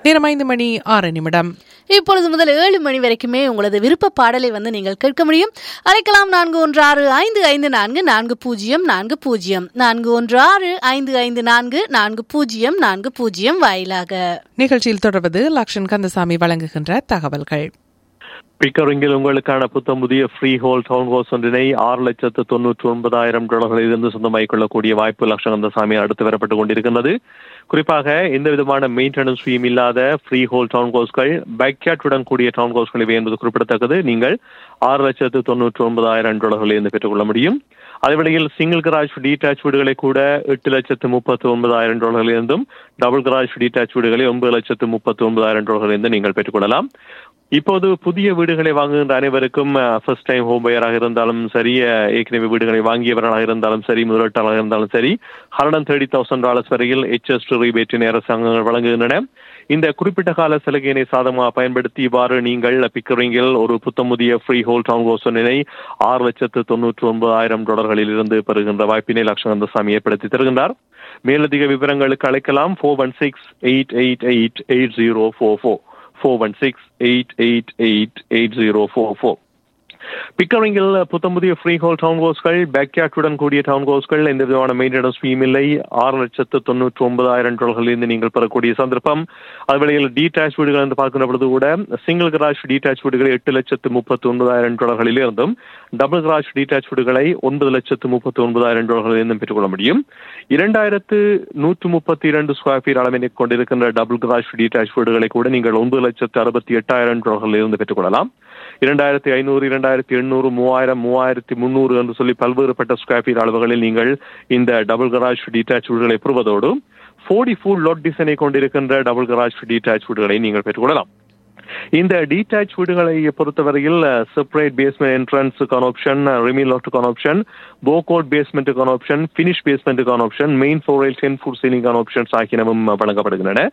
நேரம் ஐந்து மணி ஆறு நிமிடம் இப்பொழுது முதல் ஏழு மணி வரைக்குமே உங்களது விருப்ப பாடலை வந்து நீங்கள் கேட்க முடியும் அழைக்கலாம் நான்கு ஒன்று ஆறு ஐந்து ஐந்து நான்கு நான்கு பூஜ்ஜியம் நான்கு பூஜ்ஜியம் நான்கு ஒன்று ஆறு ஐந்து ஐந்து நான்கு நான்கு பூஜ்ஜியம் நான்கு பூஜ்ஜியம் வாயிலாக நிகழ்ச்சியில் தொடர்வது லக்ஷன் கந்தசாமி வழங்குகின்ற தகவல்கள் பிக்கரிங்கில் உங்களுக்கான புத்தம் புதிய ஃப்ரீ ஹோல் டவுன் ஹவுஸ் ஒன்றினை ஆறு லட்சத்து தொன்னூற்றி ஒன்பதாயிரம் டாலர்களில் இருந்து சொந்தமாக்கிக் கொள்ளக்கூடிய வாய்ப்பு லட்சகந்தசாமி அடுத்து வரப்பட்டுக் கொண்டிருக்கின்றது குறிப்பாக எந்த விதமான மெயின்டெனன்ஸ் ஃபீம் இல்லாத ஃப்ரீ ஹோல் டவுன் ஹவுஸ்கள் பேக்யாட்டுடன் கூடிய டவுன் ஹவுஸ்கள் இவை என்பது குறிப்பிடத்தக்கது நீங்கள் ஆறு லட்சத்து தொன்னூற்றி ஒன்பதாயிரம் டாலர்களில் இருந்து பெற்றுக்கொள்ள முடியும் அதேவேளையில் சிங்கிள் கராஜ் டீடாச் வீடுகளை கூட எட்டு லட்சத்து முப்பத்தி ஒன்பதாயிரம் டாலர்களில் இருந்தும் டபுள் கராஜ் டீடாச் வீடுகளை ஒன்பது லட்சத்து முப்பத்தி ஒன்பதாயிரம் டாலர்களில் இருந்து நீங்கள் பெற்றுக்கொள்ளலாம் இப்போது புதிய வீடுகளை வாங்குகின்ற அனைவருக்கும் ஃபர்ஸ்ட் டைம் ஹோம் பையராக இருந்தாலும் சரி அஹ், ஏற்கனவே வீடுகளை வாங்கியவர்களாக இருந்தாலும் சரி முதலீட்டாளராக இருந்தாலும் சரி hundred thirty thousand dollars HS ஹெச்எஸ் ரீபேட்டின் அரசாங்கங்கள் வழங்குகின்றன இந்த குறிப்பிட்ட கால சலுகையினை சாதகமாக பயன்படுத்தி இவ்வாறு நீங்கள் பிக்கரிங்கில் ஒரு புத்தமுதிய ஃப்ரீ ஹோல் டவுன் ஹோசனினை ஆறு லட்சத்து தொன்னூற்றி ஒன்பதாயிரம் டாலர்களில் இருந்து பெறுகின்ற வாய்ப்பினை லட்சகந்தசாமி ஏற்படுத்தி தருகின்றார் மேலதிக விவரங்களுக்கு அழைக்கலாம் four one six eight eight eight eight zero four four four one six eight eight eight eight zero four four பிக்கரிங்கில் புத்தம்புதிய ஃப்ரீ ஹோல் டவுன் ஹவுஸ்கள் பேக்யாட்டுடன் கூடிய டவுன் ஹவுஸ்கள் எந்த விதமான மெயின்டெனன்ஸ் ஃபீம் இல்லை ஆறு லட்சத்து தொண்ணூற்றி ஒன்பதாயிரம் டாலர்களிலிருந்து நீங்கள் பெறக்கூடிய சந்தர்ப்பம் அதுவேளையில் டீடாச் வீடுகள் என்று பார்க்கின்ற பொழுது கூட சிங்கிள் கராஜ் டீடாச் வீடுகளை எட்டு லட்சத்து முப்பத்தி ஒன்பதாயிரம் டாலர்களில் இருந்தும் டபுள் கராஜ் டீடாச் வீடுகளை ஒன்பது லட்சத்து முப்பத்தி ஒன்பதாயிரம் டாலர்களில் இருந்தும் பெற்றுக்கொள்ள முடியும் இரண்டாயிரத்து நூற்று முப்பத்தி இரண்டு ஸ்கொயர் ஃபீட் அளவினை கொண்டிருக்கின்ற டபுள் கராஜ் டீடாச் வீடுகளை கூட நீங்கள் ஒன்பது லட்சத்து அறுபத்தி எட்டாயிரம் டாலர்களில் இருந்து பெற்றுக்கொள்ளலாம் இரண்டாயிரத்தி ஐநூறு இரண்டாயிரத்தி எண்ணூறு மூவாயிரம் மூவாயிரத்தி முந்நூறு என்று சொல்லி பல்வேறுபட்ட ஸ்கொயர் ஃபீட் அளவுகளில் நீங்கள் இந்த டபுள் கராஜ் டீடாச் வீடுகளை பெறுவதோடு ஃபோர்டி ஃபுல் லோட் டிசைனை கொண்டிருக்கின்ற டபுள் கராஜ் டீடாச் வீடுகளை நீங்கள் பெற்றுக்கொள்ளலாம் இந்த டீடாச் வீடுகளை பொறுத்தவரையில் செப்பரேட் பேஸ்மெண்ட் என்ட்ரன்ஸுக்கான ஆப்ஷன் ரிமி லோட்டுக்கான ஆப்ஷன் போகோட் பேஸ்மெண்ட்டுக்கான ஆப்ஷன் ஃபினிஷ் பேஸ்மெண்ட்டுக்கான ஆப்ஷன் மெயின் ஃபோரைல் டென் ஃபுட் சீலிங்கான ஆப்ஷன்ஸ் ஆகியனவும் வழங்கப்படுகின்றன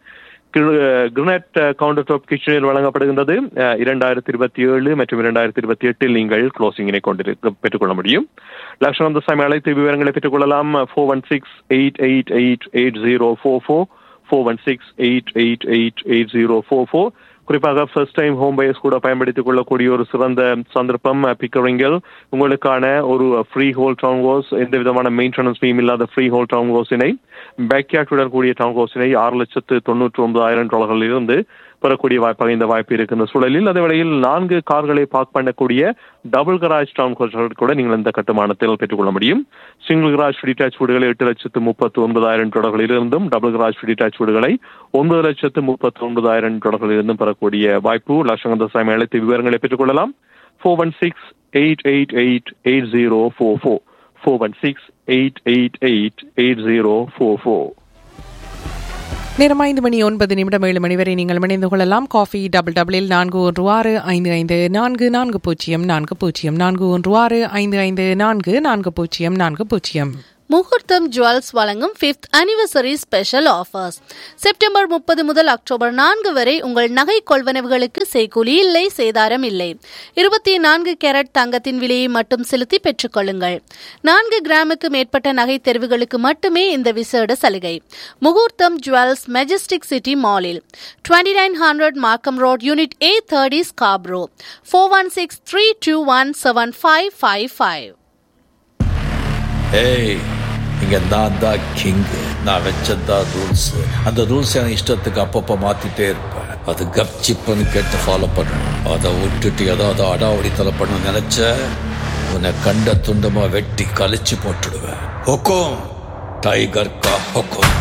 கிரினட் கவுண்டர் டாப் கிச்சனில் வழங்கப்படுகின்றது அஹ், இரண்டாயிரத்தி இருபத்தி ஏழு மற்றும் இரண்டாயிரத்தி இருபத்தி எட்டில் நீங்கள் க்ளோசிங்கினை கொண்டிருக்க பெற்றுக்கொள்ள முடியும் லட்சணந்த சாமி அழைத்து விவரங்களை பெற்றுக்கொள்ளலாம் four one six eight eight eight eight zero four four four one six eight eight eight eight zero four four குறிப்பாக ஃபர்ஸ்ட் டைம் ஹோம் பையர்ஸ் கூட பயன்படுத்திக் கொள்ளக்கூடிய ஒரு சிறந்த சந்தர்ப்பம் பிக்கரிங்கில் உங்களுக்கான ஒரு ஃப்ரீ ஹோல் டவுன் ஹவுஸ் எந்த விதமான மெயின்டெனன்ஸ் ஃபீம் இல்லாத ஃப்ரீ ஹோல் டவுன் ஹவுஸினை பேக்யாட்டுடன் கூடிய டவுன் ஹவுஸினை ஆறு லட்சத்து தொண்ணூற்றி ஒன்பதாயிரம் டாலர்களில் இருந்து பெறக்கூடிய வாய்ப்பாக இந்த வாய்ப்பு இருக்கின்ற சூழலில் அதே வேளையில் நான்கு கார்களை பார்க் பண்ணக்கூடிய டபுள் கராஜ் டவுன் ஹவுஸ்கள் கூட நீங்கள் இந்த கட்டுமானத்தில் பெற்றுக்கொள்ள முடியும் சிங்கிள் கராஜ் டிடாச் வீடுகளை எட்டு லட்சத்து முப்பத்தி ஒன்பதாயிரம் டாலர்களில் இருந்தும் டபுள் கராஜ் டிடாச் வீடுகளை ஒன்பது லட்சத்து முப்பத்தி ஒன்பதாயிரம் டாலர்களில் இருந்தும் பெறக்கூடிய வாய்ப்பு லட்சங்கந்த சாமி அழைத்து விவரங்களை பெற்றுக்கொள்ளலாம் four one six eight eight eight eight zero four four four one six eight eight eight eight zero four four நேரம் ஐந்து மணி ஒன்பது நிமிடம் ஏழு மணி வரை நீங்கள் இணைந்து கொள்ளலாம் காஃபி டபுள் டபுளில் நான்கு ஒன்று ஆறு ஐந்து ஐந்து நான்கு நான்கு பூஜ்ஜியம் நான்கு பூஜ்ஜியம் நான்கு ஒன்று ஆறு ஐந்து ஐந்து நான்கு நான்கு பூஜ்ஜியம் நான்கு பூஜ்ஜியம் முகூர்த்தம் ஜுவல்ஸ் வழங்கும் fifth anniversary special offers September முப்பது முதல் அக்டோபர் நான்கு வரை உங்கள் நகை கொள்வனவுகளுக்கு செய்கூலி இல்லை சேதாரம் இல்லை இருபத்தி நான்கு கேரட் தங்கத்தின் விலையை மட்டும் செலுத்தி பெற்றுக்கொள்ளுங்கள் நான்கு கிராமுக்கு மேற்பட்ட நகை தெரிவுகளுக்கு மட்டுமே இந்த விசேட சலுகை முகூர்த்தம் ஜுவல்ஸ் மெஜஸ்டிக் சிட்டி மாலில் twenty nine hundred Markham road unit A thirty Scarborough four one six three two one seven five five five ஏய் இங்க நான் தான் கிங் நான் வச்சதான் ரூல்ஸ் அந்த ரூல்ஸ் என் இஷ்டத்துக்கு அப்பப்போ மாத்திட்டே இருப்பேன் அது கப்சிப்புன்னு கேட்டு ஃபாலோ பண்ணணும் அதை விட்டுட்டு ஏதாவது அடாவடித்தலை பண்ண நினைச்ச உன்னை கண்ட துண்டமா வெட்டி கழிச்சு போட்டுடுவேன் ஹொக்கோம் டைகர் கா ஹொக்கோம்